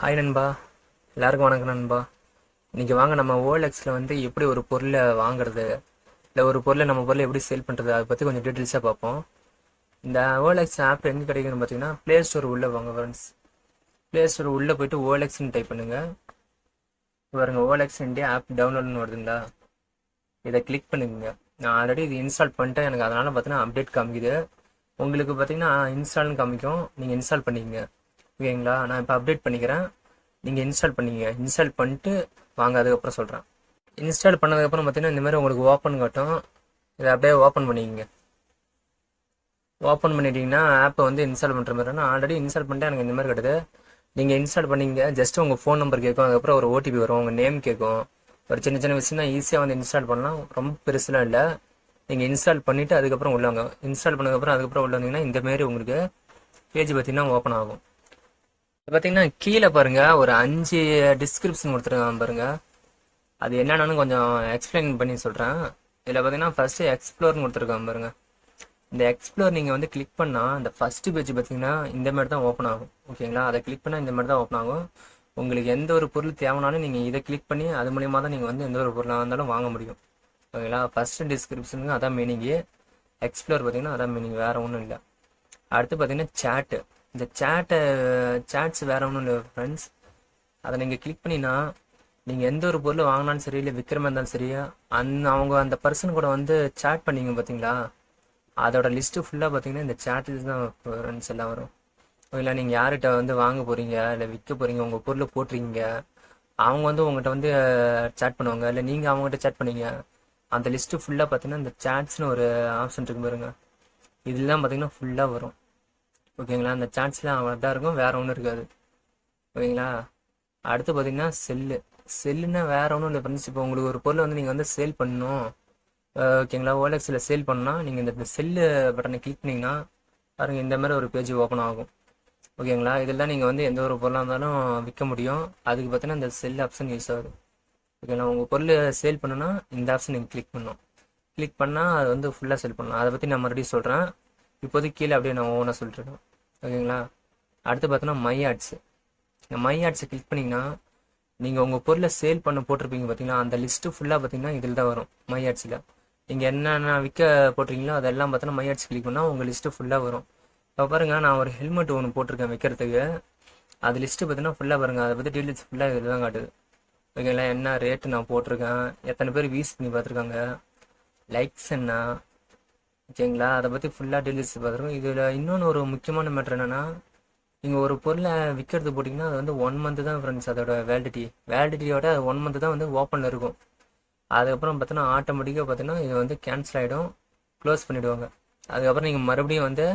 hi நண்பா எல்லாருக்கும் வணக்கம் நண்பா இன்னைக்கு வாங்க நம்ம ஓஎல்எக்ஸில் வந்து எப்படி ஒரு பொருளை வாங்குறது இல்லை ஒரு பொருளை நம்ம பொருளை எப்படி சேல் பண்ணுறது அதை பற்றி கொஞ்சம் டீட்டெயில்ஸாக பார்ப்போம் இந்த ஓஎல்எக்ஸ் ஆப் எங்கே கிடைக்குன்னு பார்த்தீங்கன்னா ப்ளே ஸ்டோர் உள்ளே வாங்க ஃப்ரெண்ட்ஸ் ப்ளே ஸ்டோர் உள்ளே போயிட்டு ஓஎல்எக்ஸ்னு டைப் பண்ணுங்க பாருங்க ஓஎல்எக்ஸ் இந்தியா ஆப் டவுன்லோட்னு வருதுங்களா இதை கிளிக் பண்ணுங்க நான் ஆல்ரெடி இது இன்ஸ்டால் பண்ணிட்டேன் எனக்கு அதனால பார்த்தீங்கன்னா அப்டேட் காமிக்குது உங்களுக்கு பார்த்தீங்கன்னா இன்ஸ்டால்னு காமிக்கும் நீங்கள் இன்ஸ்டால் பண்ணிக்கங்க ஓகேங்களா நான் இப்போ அப்டேட் பண்ணிக்கிறேன் நீங்கள் இன்ஸ்டால் பண்ணிங்க இன்ஸ்டால் பண்ணிட்டு வாங்க அதுக்கப்புறம் சொல்கிறேன் இன்ஸ்டால் பண்ணதுக்கப்புறம் பார்த்தீங்கன்னா இந்த மாதிரி உங்களுக்கு ஓப்பன் காட்டும் இதை அப்படியே ஓப்பன் பண்ணிக்கங்க ஓப்பன் பண்ணிட்டீங்கன்னா ஆப்பை வந்து இன்ஸ்டால் பண்ணுற மாதிரி நான் ஆல்ரெடி இன்ஸ்டால் பண்ணிட்டு எனக்கு இந்த மாதிரி கிடையாது நீங்கள் இன்ஸ்டால் பண்ணீங்க ஜஸ்ட் உங்கள் ஃபோன் நம்பர் கேட்கும் அதுக்கப்புறம் ஒரு ஓடிபி வரும் உங்கள் நேம் கேட்கும் ஒரு சின்ன சின்ன விஷயம் தான் ஈஸியாக வந்து இன்ஸ்டால் பண்ணலாம் ரொம்ப பெருசுலாம் இல்லை நீங்கள் இன்ஸ்டால் பண்ணிவிட்டு அதுக்கப்புறம் உள்ளவங்க இன்ஸ்டால் பண்ணதுக்கப்புறம் அதுக்கப்புறம் உள்ள வந்தீங்கன்னா இந்த மாதிரி உங்களுக்கு பேஜ் பார்த்தீங்கன்னா ஓப்பன் ஆகும் இது பார்த்தீங்கன்னா கீழே பாருங்க ஒரு அஞ்சு டிஸ்கிரிப்ஷன் கொடுத்துருக்காங்க பாருங்க அது என்னென்னு கொஞ்சம் எக்ஸ்பிளைன் பண்ணி சொல்கிறேன் இதில் பார்த்தீங்கன்னா ஃபர்ஸ்ட் எக்ஸ்ப்ளோர்னு கொடுத்துருக்காங்க பாருங்க இந்த எக்ஸ்ப்ளோர் நீங்கள் வந்து கிளிக் பண்ணால் இந்த ஃபர்ஸ்ட் பேஜ் பார்த்தீங்கன்னா இந்த மாதிரி தான் ஓப்பன் ஆகும் ஓகேங்களா அதை கிளிக் பண்ணால் இந்த மாதிரி தான் ஓப்பன் ஆகும் உங்களுக்கு எந்த ஒரு பொருள் தேவைனாலும் நீங்கள் இதை கிளிக் பண்ணி அது மூலியமாக தான் நீங்கள் வந்து எந்த ஒரு பொருளாக இருந்தாலும் வாங்க முடியும் ஓகேங்களா ஃபர்ஸ்ட் டிஸ்கிரிப்ஷனுக்கு அதான் மீனிங்கு எக்ஸ்ப்ளோர் பார்த்தீங்கன்னா அதான் மீனிங் வேற ஒன்றும் இல்லை அடுத்து பார்த்தீங்கன்னா சேட்டு இந்த சேட்டை சேட்ஸ் வேற ஒன்றும் இல்லை ஃப்ரெண்ட்ஸ் அதை நீங்கள் கிளிக் பண்ணினா நீங்கள் எந்த ஒரு பொருள் வாங்கினாலும் சரி இல்லை விற்கிற மாதிரி இருந்தாலும் சரி அந்த அவங்க அந்த பர்சன் கூட வந்து சேட் பண்ணீங்க பார்த்தீங்களா அதோட லிஸ்ட்டு ஃபுல்லாக பார்த்தீங்கன்னா இந்த சேட்டில் தான் ஃப்ரெண்ட்ஸ் எல்லாம் வரும் இல்லை நீங்கள் யார்கிட்ட வந்து வாங்க போகிறீங்க இல்லை விற்க போகிறீங்க உங்கள் பொருளை போட்டுறீங்க அவங்க வந்து உங்கள்கிட்ட வந்து சேட் பண்ணுவாங்க இல்லை நீங்கள் அவங்ககிட்ட சேட் பண்ணீங்க அந்த லிஸ்ட்டு ஃபுல்லாக பார்த்தீங்கன்னா இந்த சேட்ஸ்னு ஒரு ஆப்ஷன் இருக்கு பாருங்க இதெல்லாம் பார்த்தீங்கன்னா ஃபுல்லாக வரும் ஓகேங்களா அந்த சாட்ஸ்லாம் அவ்வளோ தான் இருக்கும் வேற ஒன்றும் இருக்காது ஓகேங்களா அடுத்து பார்த்தீங்கன்னா செல்லு செல்லுன்னா வேற ஒன்றும் இல்லை ஃப்ரெண்ட்ஸ் இப்போ உங்களுக்கு ஒரு பொருளை வந்து நீங்கள் வந்து சேல் பண்ணணும் அஹ் ஓகேங்களா ஓலெக்ஸில் சேல் பண்ணால் நீங்கள் இந்த செல்லு பட்டனை கிளிக் பண்ணிங்கன்னா பாருங்க இந்த மாதிரி ஒரு பேஜ் ஓப்பன் ஆகும் ஓகேங்களா இதெல்லாம் நீங்கள் வந்து எந்த ஒரு பொருளாக இருந்தாலும் விற்க முடியும் அதுக்கு பார்த்தீங்கன்னா இந்த செல் ஆப்ஷன் யூஸ் ஆகுது ஓகேங்களா உங்கள் பொருள் சேல் பண்ணுன்னா இந்த ஆப்ஷன் நீங்கள் கிளிக் பண்ணணும் கிளிக் பண்ணால் அது வந்து ஃபுல்லாக சேல் பண்ணலாம் அதை பற்றி நான் மறுபடியும் சொல்கிறேன் இப்போதைக்கு கீழே அப்படியே நான் ஓனாக சொல்லிட்டுருக்கேன் ஓகேங்களா அடுத்து பார்த்தோன்னா மை ஆட்ஸ் இந்த மை ஆட்ஸை கிளிக் பண்ணிங்கன்னா நீங்கள் உங்கள் பொருளை சேல் பண்ண போட்டிருப்பீங்க பார்த்தீங்கன்னா அந்த லிஸ்ட்டு ஃபுல்லாக பார்த்தீங்கன்னா இதில் தான் வரும் மை ஆட்ஸில் நீங்கள் என்னென்ன விற்க போட்டிருக்கீங்களோ அதெல்லாம் பார்த்தோன்னா மை ஆட்ஸ் கிளிக் பண்ணால் உங்கள் லிஸ்ட்டு ஃபுல்லாக வரும் இப்போ பாருங்க நான் ஒரு ஹெல்மெட் ஒன்று போட்டிருக்கேன் வைக்கிறதுக்கு அது லிஸ்ட்டு பார்த்தீங்கன்னா ஃபுல்லாக பாருங்க அதை பற்றி டீட்டெயில்ஸ் ஃபுல்லாக இதில் தான் காட்டுது ஓகேங்களா என்ன ரேட்டு நான் போட்டிருக்கேன் எத்தனை பேர் வீஸ் பண்ணி பார்த்துருக்காங்க லைக்ஸ் என்ன ஓகேங்களா அதை பற்றி ஃபுல்லாக டீட்டெயில்ஸ் பார்த்துருக்கோம் இதில் இன்னொன்று ஒரு முக்கியமான மேட்ரு என்னென்னா நீங்கள் ஒரு பொருளை விற்கிறது போட்டிங்கன்னா அது வந்து ஒன் மந்த் தான் ஃப்ரெண்ட்ஸ் அதோட வேலிடிட்டி வேலிடிட்டியோட ஒன் மந்த் தான் வந்து ஓப்பனில் இருக்கும் அதுக்கப்புறம் பார்த்தீங்கன்னா ஆட்டோமேட்டிக்காக பார்த்தீங்கன்னா இது வந்து கேன்சல் ஆகிடும் க்ளோஸ் பண்ணிவிடுவாங்க அதுக்கப்புறம் நீங்கள் மறுபடியும் வந்து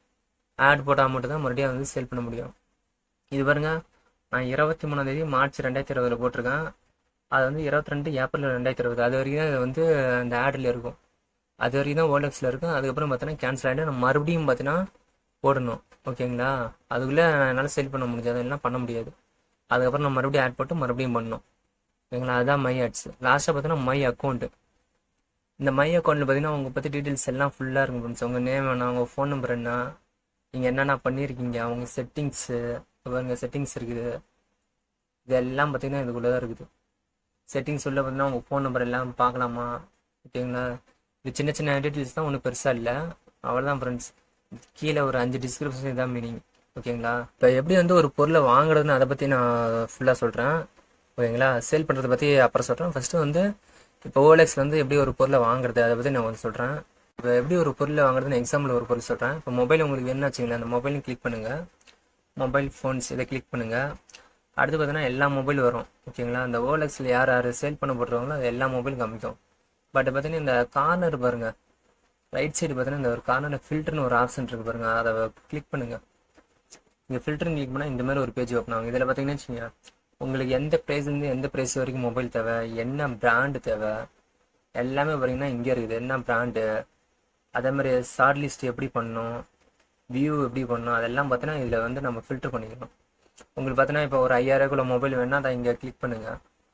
ஆட் போட்டால் மட்டும் தான் மறுபடியும் வந்து சேல் பண்ண முடியும் இது பாருங்க நான் இருபத்தி மூணாம் தேதி மார்ச் ரெண்டாயிரத்தி இருபதுல போட்டிருக்கேன் அது வந்து இருபத்தி ரெண்டு ஏப்ரல் ரெண்டாயிரத்தி இருபது அது வரைக்கும் தான் இது வந்து அந்த ஆடில் இருக்கும் அது வரைக்கும் தான் ஓலெக்ஸில் இருக்கும் அதுக்கப்புறம் பார்த்தீங்கன்னா கேன்சல் ஆகிட்டு நம்ம மறுபடியும் பார்த்தீங்கன்னா போடணும் ஓகேங்களா அதுக்குள்ளே என்னால் சேல் பண்ண முடியாது எல்லாம் பண்ண முடியாது அதுக்கப்புறம் நம்ம மறுபடியும் ஆட் போட்டு மறுபடியும் பண்ணணும் ஓகேங்களா அதுதான் மை ஆட்ஸ் லாஸ்ட்டாக பார்த்தீங்கன்னா மை அக்கௌண்ட்டு இந்த மை அக்கௌண்ட்டில் பார்த்தீங்கன்னா உங்கள் பற்றி டீட்டெயில்ஸ் எல்லாம் ஃபுல்லாக இருக்கும் ஃப்ரெண்ட்ஸ் உங்கள் நேம் என்ன உங்கள் ஃபோன் நம்பர் என்ன நீங்கள் என்னென்ன பண்ணியிருக்கீங்க அவங்க செட்டிங்ஸு பாருங்க செட்டிங்ஸ் இருக்குது இதெல்லாம் பார்த்தீங்கன்னா இதுக்குள்ளே தான் இருக்குது செட்டிங்ஸ் உள்ள பார்த்தீங்கன்னா உங்கள் ஃபோன் நம்பர் எல்லாம் பார்க்கலாமா ஓகேங்களா இது சின்ன சின்ன டீட்டெயில்ஸ் தான் ஒன்றும் பெருசாக இல்லை அவ்வளோதான் ஃப்ரெண்ட்ஸ் கீழே ஒரு அஞ்சு டிஸ்கிரிப்ஷன் இதான் மீனிங் ஓகேங்களா இப்போ எப்படி வந்து ஒரு பொருளை வாங்குறதுன்னு அதை பற்றி நான் ஃபுல்லாக சொல்கிறேன் ஓகேங்களா சேல் பண்ணுறதை பற்றி அப்புறம் சொல்கிறேன் ஃபஸ்ட்டு வந்து இப்போ ஓலெக்ஸ் வந்து எப்படி ஒரு பொருளை வாங்குறது அதை பற்றி நான் வந்து சொல்கிறேன் இப்போ எப்படி ஒரு பொருளை வாங்குறதுன்னு எக்ஸாம்பிள் ஒரு பொருள் சொல்கிறேன் இப்போ மொபைல் உங்களுக்கு வேணும்னு வச்சுங்களேன் அந்த மொபைலையும் கிளிக் பண்ணுங்கள் மொபைல் ஃபோன்ஸ் இதை கிளிக் பண்ணுங்கள் அடுத்து பார்த்தீங்கன்னா எல்லா மொபைல் வரும் ஓகேங்களா அந்த ஓலெக்ஸில் யார் யார் சேல் பண்ண போடுறவங்களோ அது எல்லா மொபைலும் காமிக்கும் பட் பார்த்தீங்கன்னா இந்த கார்னர் பாருங்க ரைட் சைடு பார்த்தீங்கன்னா இந்த ஒரு கார்னரில் ஃபில்டர்னு ஒரு ஆப்ஷன் இருக்கு பாருங்க அதை கிளிக் பண்ணுங்க இங்கே ஃபில்டர்னு கிளிக் பண்ணால் இந்த மாதிரி ஒரு பேஜ் ஓப்பன் ஆகும் இதில் பார்த்தீங்கன்னா வச்சுங்க உங்களுக்கு எந்த ப்ரைஸ்லேருந்து எந்த ப்ரைஸ் வரைக்கும் மொபைல் தேவை என்ன பிராண்டு தேவை எல்லாமே பார்த்தீங்கன்னா இங்கே இருக்குது என்ன பிராண்டு அதே மாதிரி ஷார்ட் லிஸ்ட் எப்படி பண்ணணும் வியூ எப்படி பண்ணணும் அதெல்லாம் பார்த்தீங்கன்னா இதில் வந்து நம்ம ஃபில்டர் பண்ணிக்கலாம் உங்களுக்கு பார்த்தீங்கன்னா இப்போ ஒரு ஐயாயிரக்குள்ள மொபைல் வேணால் அதை இங்கே கிளிக் பண்ணுங்க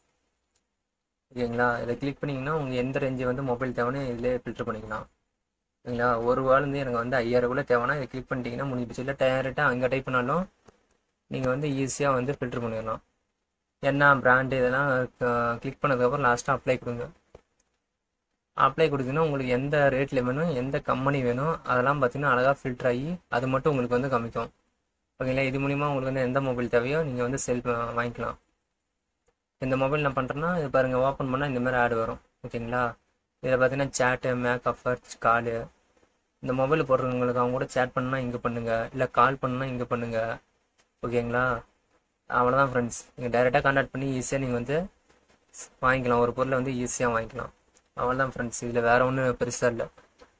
ஓகேங்களா இதை கிளிக் பண்ணிங்கன்னா உங்களுக்கு எந்த ரேஞ்சு வந்து மொபைல் தேவைன்னு இதிலே ஃபில்டர் பண்ணிக்கலாம் ஓகேங்களா ஒரு வாலேருந்து எனக்கு வந்து ஐயாயிரக்குள்ளே தேவைன்னா இதை கிளிக் பண்ணிட்டீங்கன்னா முடிஞ்சிச்சு இல்லை டேரெக்டாக அங்கே டைப் பண்ணாலும் நீங்கள் வந்து ஈஸியாக வந்து ஃபில்டர் பண்ணிடலாம் என்ன பிராண்டு இதெல்லாம் கிளிக் பண்ணதுக்கப்புறம் லாஸ்ட்டாக அப்ளை கொடுங்க அப்ளை கொடுத்தீங்கன்னா உங்களுக்கு எந்த ரேட்டில் வேணும் எந்த கம்பெனி வேணும் அதெல்லாம் பார்த்தீங்கன்னா அழகாக ஃபில்டர் ஆகி அது மட்டும் உங்களுக்கு வந்து காமிக்கும் ஓகேங்களா இது மூலிமா உங்களுக்கு வந்து எந்த மொபைல் தேவையோ நீங்கள் வந்து செல் வாங்கிக்கலாம் இந்த மொபைல் நான் பண்ணுறேன்னா இது பாருங்கள் ஓப்பன் பண்ணால் இந்த மாதிரி ஆடு வரும் ஓகேங்களா இதில் பார்த்தீங்கன்னா சேட்டு மேக் ஆஃபர் காலு இந்த மொபைல் போடுறவங்களுக்கு அவங்க கூட சேட் பண்ணால் இங்கே பண்ணுங்கள் இல்லை கால் பண்ணால் இங்கே பண்ணுங்கள் ஓகேங்களா அவ்வளோதான் ஃப்ரெண்ட்ஸ் நீங்கள் டைரெக்டாக கான்டாக்ட் பண்ணி ஈஸியாக நீங்கள் வந்து வாங்கிக்கலாம் ஒரு பொருளை வந்து ஈஸியாக வாங்கிக்கலாம் அவ்வளோதான் ஃப்ரெண்ட்ஸ் இதில் வேறு ஒன்றும் பெருசாக இல்லை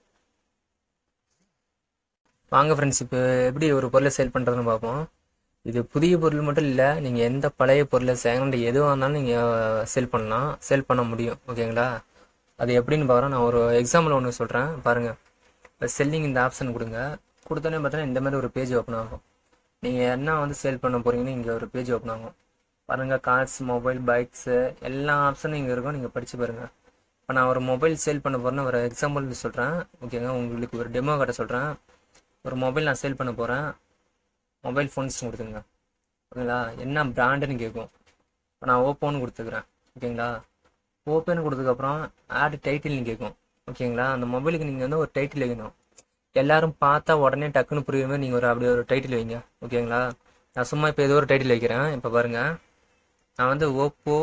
வாங்க ஃப்ரெண்ட்ஸ் இப்போ எப்படி ஒரு பொருளை சேல் பண்ணுறதுன்னு பார்ப்போம் இது புதிய பொருள் மட்டும் இல்லை நீங்கள் எந்த பழைய பொருளை செகண்ட் எதுவாக இருந்தாலும் நீங்கள் சேல் பண்ணலாம் சேல் பண்ண முடியும் ஓகேங்களா அது எப்படின்னு பார்க்குறோம் நான் ஒரு எக்ஸாம்பிள் ஒன்று சொல்கிறேன் பாருங்கள் இப்போ செல்லிங் இந்த ஆப்ஷன் கொடுங்க கொடுத்தோன்னே பார்த்தீங்கன்னா இந்த மாதிரி ஒரு பேஜ் ஓப்பன் ஆகும் நீங்கள் என்ன வந்து சேல் பண்ண போகிறீங்கன்னு இங்கே ஒரு பேஜ் ஓப்பன் ஆகும் பாருங்கள் கார்ஸ் மொபைல் பைக்ஸு எல்லா ஆப்ஷனும் இங்கே இருக்கும் நீங்கள் படித்து பாருங்கள் இப்போ நான் ஒரு மொபைல் சேல் பண்ண போகிறேன்னு ஒரு எக்ஸாம்பிள் சொல்கிறேன் ஓகேங்க உங்களுக்கு ஒரு டெமோ காட்ட சொல்கிறேன் ஒரு மொபைல் நான் சேல் பண்ண போகிறேன் மொபைல் ஃபோன்ஸ் கொடுத்துங்க ஓகேங்களா என்ன பிராண்டுன்னு கேட்கும் இப்போ நான் ஓப்போன்னு கொடுத்துக்கிறேன் ஓகேங்களா ஓப்போன்னு கொடுத்ததுக்கப்புறம் ஆட் டைட்டில்னு கேட்கும் ஓகேங்களா அந்த மொபைலுக்கு நீங்கள் வந்து ஒரு டைட்டில் வைக்கணும் எல்லாரும் பார்த்தா உடனே டக்குன்னு புரியுற மாதிரி நீங்கள் ஒரு அப்படி ஒரு டைட்டில் வைங்க ஓகேங்களா நான் சும்மா இப்போ ஏதோ ஒரு டைட்டில் வைக்கிறேன் இப்போ பாருங்கள் நான் வந்து Oppo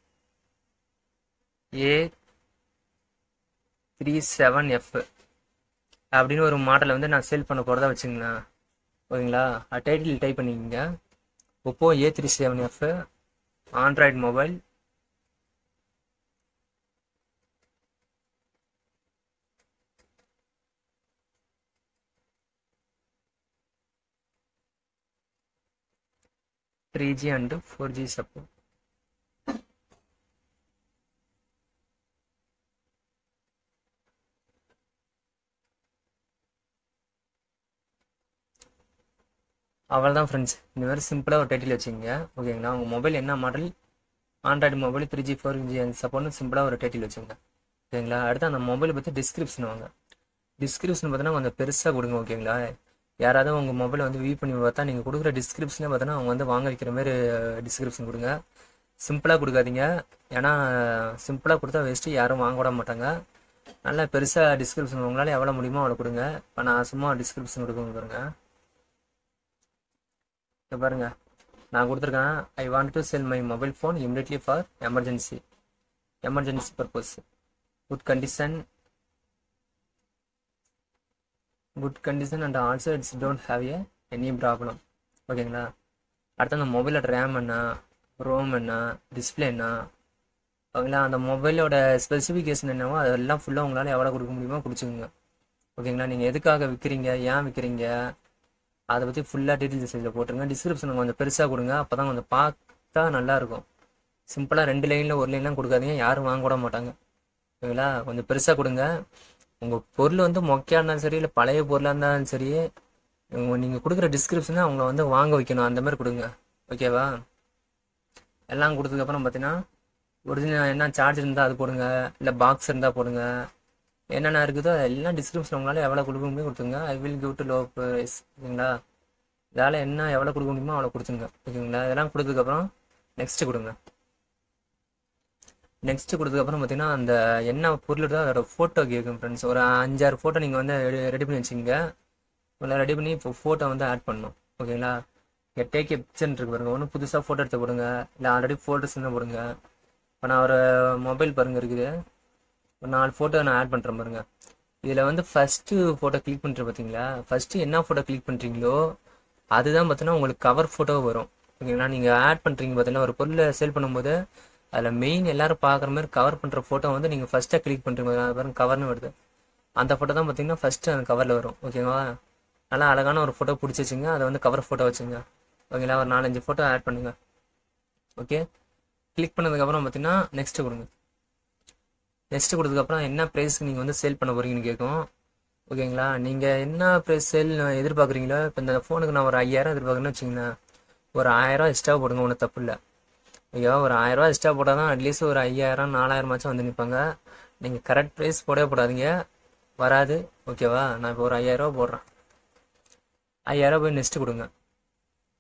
A three seven F அப்படின்னு ஒரு மாடலை வந்து நான் சேல் பண்ண போகிறதா வச்சுங்களேன் ஓகேங்களா டைட்டில் டைப் பண்ணிக்கோங்க Oppo A three seven F Android mobile three G and four G support அவ்வளோதான் ஃப்ரெண்ட்ஸ் இந்த மாதிரி சிம்பிளாக ஒரு டைட்டில் வச்சுக்கோங்க ஓகேங்களா உங்கள் மொபைல் என்ன model Android mobile three G four G சப்போர்ட்னு சிம்பிளாக ஒரு டைட்டில் வச்சுங்க ஓகேங்களா அடுத்து அந்த மொபைலை பற்றி டிஸ்கிரிப்ஷன் வாங்க டிஸ்கிரிப்ஷன் பார்த்தீங்கன்னா கொஞ்சம் பெருசாக கொடுங்க ஓகேங்களா யாராவது உங்கள் மொபைலை வந்து வியூ பண்ணி பார்த்தா நீங்கள் கொடுக்குற டிஸ்கிரிப்ஷனே பார்த்தீங்கன்னா அவங்க வந்து வாங்க வைக்கிற மாதிரி டிஸ்கிரிப்ஷன் கொடுங்க சிம்பிளாக கொடுக்காதீங்க ஏன்னா சிம்பிளாக கொடுத்தா வேஸ்ட்டு யாரும் வாங்க விட மாட்டாங்க நல்லா பெருசாக டிஸ்கிரிப்ஷன் உங்களால் எவ்வளோ முடியுமோ அவ்வளோ கொடுங்க இப்போ நான் சும்மா டிஸ்கிரிப்ஷன் கொடுக்க பாருங்க இங்கே பாருங்க நான் கொடுத்துருக்கேன் I want to sell my mobile phone immediately for emergency emergency purpose good condition good condition and also it's don't have a any problem ஓகேங்களா அடுத்து அந்த மொபைலோட ரேம் என்ன ரோம் என்ன டிஸ்பிளே என்ன ஓகேங்களா அந்த மொபைலோட ஸ்பெசிஃபிகேஷன் என்னவோ அதெல்லாம் ஃபுல்லாக உங்களால் எவ்வளோ கொடுக்க முடியுமோ கொடுத்துக்குங்க ஓகேங்களா நீங்கள் எதுக்காக விற்கிறீங்க ஏன் விற்கிறீங்க அதை பற்றி ஃபுல்லாக டீட்டெயில்ஸ் இதில் போட்டுருங்க டிஸ்கிரிப்ஷன் கொஞ்சம் பெருசாக கொடுங்க அப்போ தான் கொஞ்சம் பார்த்தா நல்லாயிருக்கும் சிம்பிளாக ரெண்டு லைனில் ஒரு லைன்லாம் கொடுக்காதீங்க யாரும் வாங்க கூட மாட்டாங்க ஓகேங்களா கொஞ்சம் பெருசாக கொடுங்க உங்கள் பொருள் வந்து மொக்கையாக இருந்தாலும் சரி இல்லை பழைய பொருளாக இருந்தாலும் சரி நீங்கள் கொடுக்குற டிஸ்கிரிப்ஷனை அவங்கள வந்து வாங்க வைக்கணும் அந்த மாதிரி கொடுங்க ஓகேவா எல்லாம் கொடுத்ததுக்கப்புறம் பார்த்தீங்கன்னா ஒரிஜினல் என்ன சார்ஜ் இருந்தால் அது போடுங்க இல்லை பாக்ஸ் இருந்தால் போடுங்க என்னென்ன இருக்குதோ எல்லாம் டிஸ்கிரிப்ஷன் உங்களால் எவ்வளோ கொடுக்க முடியும் கொடுத்துங்க I will give to low price ஓகேங்களா இதால் என்ன எவ்வளோ கொடுக்க முடியுமோ அவ்வளோ கொடுத்துங்க ஓகேங்களா இதெல்லாம் கொடுத்ததுக்கப்புறம் நெக்ஸ்ட்டு கொடுங்க நெக்ஸ்ட் கொடுத்ததுக்கப்புறம் பார்த்தீங்கன்னா அந்த என்ன பொருள் இருக்கோ அதோட ஃபோட்டோ கேட்கும் ஃப்ரெண்ட்ஸ் ஒரு அஞ்சாறு ஃபோட்டோ நீங்கள் வந்து ரெடி பண்ணி வச்சுங்க உங்களை ரெடி பண்ணி இப்போ ஃபோட்டோ வந்து ஆட் பண்ணணும் ஓகேங்களா இங்கே டேக் எ பிக்சர் இருக்கு பாருங்க ஒன்று புதுசாக ஃபோட்டோ எடுத்து போடுங்க இல்லை ஆல்ரெடி ஃபோட்டோஸ் இருந்தால் போடுங்க இப்போ நான் ஒரு மொபைல் பாருங்க இருக்குது ஒரு நாலு ஃபோட்டோ நான் ஆட் பண்ணுறேன் பாருங்க இதில் வந்து ஃபஸ்ட்டு ஃபோட்டோ கிளிக் பண்ணுற பார்த்தீங்களா ஃபஸ்ட்டு என்ன ஃபோட்டோ கிளிக் பண்ணுறீங்களோ அதுதான் பார்த்தீங்கன்னா உங்களுக்கு கவர் ஃபோட்டோ வரும் ஓகேங்களா நீங்கள் ஆட் பண்ணுறீங்க பார்த்தீங்கன்னா ஒரு பொருளை சேல் பண்ணும்போது அதில் மெயின் எல்லாரும் பார்க்குற மாதிரி கவர் பண்ணுற ஃபோட்டோ வந்து நீங்கள் ஃபஸ்ட்டாக கிளிக் பண்ணுறீங்க பாருங்க கவர்னு வருது அந்த ஃபோட்டோ தான் பார்த்தீங்கன்னா ஃபஸ்ட்டு அந்த கவரில் வரும் ஓகேவா நல்லா அழகான ஒரு ஃபோட்டோ பிடிச்சி வச்சுங்க அதை வந்து கவர் ஃபோட்டோ வச்சுங்க ஓகேங்களா ஒரு நாலஞ்சு ஃபோட்டோ ஆட் பண்ணுங்க ஓகே கிளிக் பண்ணதுக்கப்புறம் பார்த்தீங்கன்னா நெக்ஸ்ட் கொடுங்க நெக்ஸ்ட் கொடுத்ததுக்கப்புறம் என்ன ப்ரைஸ்க்கு நீங்கள் வந்து சேல் பண்ண போறீங்கன்னு கேட்கும் ஓகேங்களா நீங்கள் என்ன ப்ரைஸ் சேல் எதிர்பார்க்குறீங்களோ இப்போ இந்த ஃபோனுக்கு நான் ஒரு ஐயாயிரம் எதிர்பார்க்குறேன்னு வச்சுங்களேன் ஒரு ஆயிரம் எக்ஸ்ட்ரா போடுங்க ஒன்றும் தப்பு இல்லை ஐயோ ஒரு ஆயிரம் ரூபா எக்ஸ்ட்ரா போட்டால் தான் அட்லீஸ்ட் ஒரு ஐயாயிரம் நாலாயிரமாச்சும் வந்து நிற்பாங்க நீங்கள் கரெக்ட் ப்ரைஸ் போடவே போடாதீங்க வராது ஓகேவா நான் இப்போ ஒரு ஐயாயிரரூபா போடுறேன் ஐயாயிரம் போய் நெக்ஸ்ட் கொடுங்க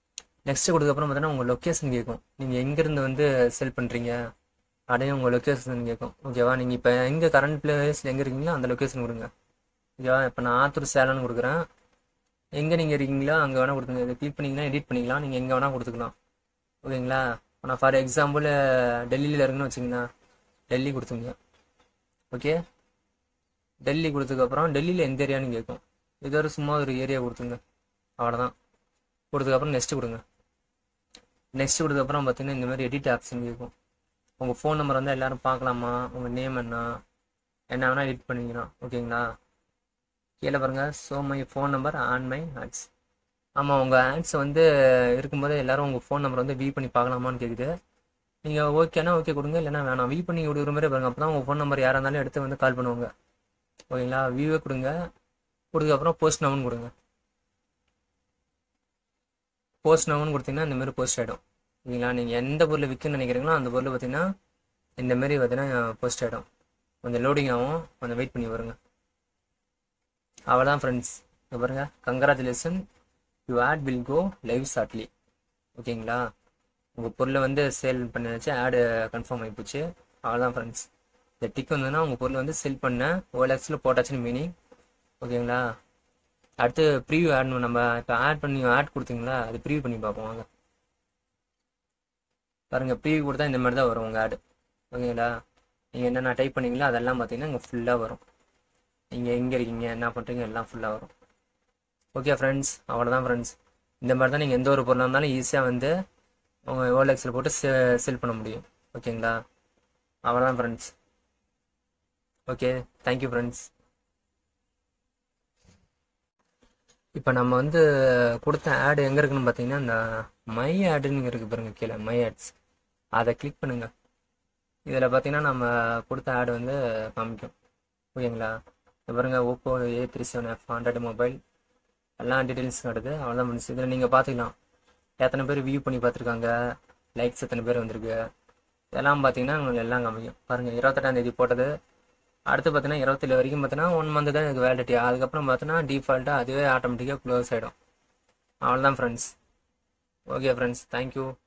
நெக்ஸ்ட் கொடுத்தப்புறம் பார்த்தீங்கன்னா உங்கள் லொக்கேஷன் கேட்கும் நீங்கள் எங்கேருந்து வந்து செல் பண்ணுறீங்க அப்படியே உங்கள் லொக்கேஷன் கேட்கும் ஓகேவா நீங்கள் இப்போ எங்கே கரண்ட் பிளேஸில் எங்கே இருக்கீங்களோ அந்த லொக்கேஷன் கொடுங்க ஓகேவா இப்போ நான் ஆத்தூர் சேலம்னு கொடுக்குறேன் எங்கே நீங்கள் இருக்கீங்களோ அங்கே வேணால் கொடுத்துங்க இதை கிளிக் பண்ணிங்கன்னா எடிட் பண்ணிக்கலாம் நீங்கள் எங்கே வேணால் கொடுத்துக்கலாம் ஓகேங்களா நான் ஃபார் எக்ஸாம்பிள் டெல்லியில் இருக்குன்னு வச்சிங்கன்னா டெல்லி கொடுத்துங்க ஓகே டெல்லி கொடுத்ததுக்கப்புறம் டெல்லியில் எந்த ஏரியான்னு கேட்கும் இது ஒரு சும்மா ஒரு ஏரியா கொடுத்துங்க அவ்வளோதான் கொடுத்ததுக்கப்புறம் நெக்ஸ்ட் கொடுங்க நெக்ஸ்ட் கொடுத்ததுக்கப்புறம் பார்த்தீங்கன்னா இந்த மாதிரி எடிட் ஆப்ஷன் கேட்கும் உங்கள் ஃபோன் நம்பர் வந்து எல்லாரும் பார்க்கலாமா உங்கள் நேம் என்ன என்ன வேணால் எடிட் பண்ணிக்கலாம் ஓகேங்களா கீழே பாருங்க so my phone number on my ads ஆமாம் உங்கள் ஆட்ஸ் வந்து இருக்கும்போது எல்லாரும் உங்கள் ஃபோன் நம்பர் வந்து வியூ பண்ணி பார்க்கலாமான்னு கேட்குது நீங்கள் ஓகேனா ஓகே கொடுங்க இல்லைனா வேணாம் வியூ பண்ணி கொடுக்குற மாதிரி பாருங்க அப்போ தான் உங்கள் ஃபோன் நம்பர் யாராக இருந்தாலும் எடுத்து வந்து கால் பண்ணுவாங்க ஓகேங்களா வியூவே கொடுங்க கொடுத்ததுக்கப்புறம் போஸ்ட் நவுன் கொடுங்க போஸ்ட் நவுன் கொடுத்தீங்கன்னா இந்த மாதிரி போஸ்ட் ஆகிடும் ஓகேங்களா நீங்கள் எந்த பொருளை விற்கணும்னு நினைக்கிறீங்களோ அந்த பொருள் பார்த்தீங்கன்னா இந்த மாதிரி பார்த்தீங்கன்னா போஸ்ட் ஆகிடும் கொஞ்சம் லோடிங் ஆகும் கொஞ்சம் வெயிட் பண்ணி வருங்க அவ்வளோதான் ஃப்ரெண்ட்ஸ் இங்கே பாருங்க congratulation you ad will go live shortly ஓகேங்களா உங்கள் பொருளை வந்து சேல் பண்ண வச்சு ஆடு கன்ஃபார்ம் ஆகிப்போச்சு அவ்வளோதான் ஃப்ரெண்ட்ஸ் இந்த டிக் வந்ததுன்னா உங்கள் பொருளை வந்து செல் பண்ண ஓஎல்எக்ஸில் போட்டாச்சுன்னு மீனிங் ஓகேங்களா அடுத்து ப்ரீவியூ ஆட் நம்ம இப்போ ஆட் பண்ணி ஆட் கொடுத்தீங்களா அது ப்ரீவியூ பண்ணி பார்ப்போம் வாங்க பாருங்க ப்ரீவியூ கொடுத்தா இந்த மாதிரி தான் வரும் உங்கள் ஆடு ஓகேங்களா நீங்கள் என்னென்ன டைப் பண்ணீங்களோ அதெல்லாம் பார்த்தீங்கன்னா இங்கே ஃபுல்லாக வரும் நீங்கள் எங்கே இருக்கீங்க என்ன பண்ணுறீங்க எல்லாம் ஃபுல்லாக வரும் ஓகே ஃப்ரெண்ட்ஸ் அவ்வளோதான் ஃப்ரெண்ட்ஸ் இந்த மாதிரி தான் நீங்கள் எந்த ஒரு பொருளாக இருந்தாலும் ஈஸியாக வந்து உங்கள் ஓலெக்ஸில் போட்டு செ செல் பண்ண முடியும் ஓகேங்களா அவ்வளோதான் ஃப்ரெண்ட்ஸ் ஓகே தேங்க்யூ ஃப்ரெண்ட்ஸ் இப்போ நம்ம வந்து கொடுத்த ஆடு எங்கே இருக்குன்னு பார்த்தீங்கன்னா இந்த மை ஆடுன்னு இருக்குது பாருங்க கீழே மை ஆட்ஸ் அதை கிளிக் பண்ணுங்கள் இதில் பார்த்தீங்கன்னா நம்ம கொடுத்த ஆடு வந்து காமிக்கும் ஓகேங்களா இது பாருங்க Oppo A three seven F hundred mobile எல்லா டீட்டெயில்ஸ் காட்டுது அவ்வளோதான் ஃப்ரெண்ட்ஸ் இதில் நீங்கள் பார்த்துக்கலாம் எத்தனை பேர் வியூ பண்ணி பார்த்துருக்காங்க லைக்ஸ் எத்தனை பேர் வந்திருக்கு இதெல்லாம் பார்த்தீங்கன்னா உங்களுக்கு எல்லாம் காமிக்கும் பாருங்கள் இருபத்தெட்டாம் தேதி போட்டது அடுத்து பார்த்தீங்கன்னா இருபத்தேழு வரைக்கும் பார்த்தீங்கன்னா ஒன் மந்த் தான் எனக்கு வேலிடிட்டி அதுக்கப்புறம் பார்த்தீங்கன்னா டிஃபால்ட்டாக அதுவே ஆட்டோமேட்டிக்காக க்ளோஸ் ஆகிடும் அவ்வளோதான் ஃப்ரெண்ட்ஸ் ஓகே ஃப்ரெண்ட்ஸ் தேங்க்யூ